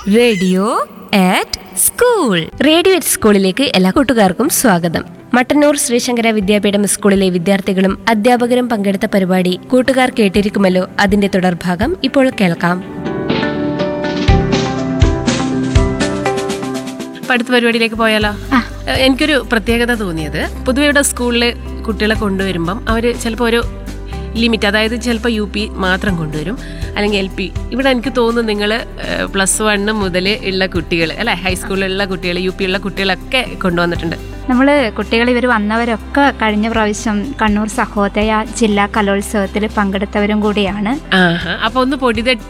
radio at school radio at സ്കൂളിലേക്ക് എല്ലാ കൂട്ടുകാർക്കും സ്വാഗതം മട്ടന്നൂർ ശ്രീശങ്കര വിദ്യാപീഠം സ്കൂളിലെ വിദ്യാർത്ഥികളും അധ്യാപകരും പങ്കെടുത്ത പരിപാടി കൂട്ടുകാർ കേട്ടിരിക്കുമല്ലോ അതിന്റെ തുടർഭാഗം ഇപ്പോൾ കേൾക്കാം ഇപ്പൊ അടുത്ത പരിപാടിയിലേക്ക് പോയാലോ ഏഹ് എനിക്കൊരു പ്രത്യേകത തോന്നിയത് പൊതുവെ ഇവിടെ സ്കൂളിൽ കുട്ടികളെ കൊണ്ടുവരുമ്പം അവർ ചിലപ്പോൾ ഒരു ലിമിറ്റ് അതായത് ചിലപ്പോൾ യു പി മാത്രം കൊണ്ടുവരും അല്ലെങ്കിൽ എൽ പി ഇവിടെ എനിക്ക് തോന്നുന്നു നിങ്ങൾ പ്ലസ് വണ്ണ് മുതൽ ഉള്ള കുട്ടികൾ അല്ലെ ഹൈസ്കൂളിലുള്ള കുട്ടികൾ യു പി ഉള്ള കുട്ടികളൊക്കെ കൊണ്ടുവന്നിട്ടുണ്ട് നമ്മൾ കുട്ടികൾ ഇവർ വന്നവരൊക്കെ കഴിഞ്ഞ പ്രാവശ്യം കണ്ണൂർ സഹോദയ ജില്ലാ കലോത്സവത്തിൽ പങ്കെടുത്തവരും കൂടിയാണ് ആഹാ അപ്പൊ ഒന്ന് പൊടി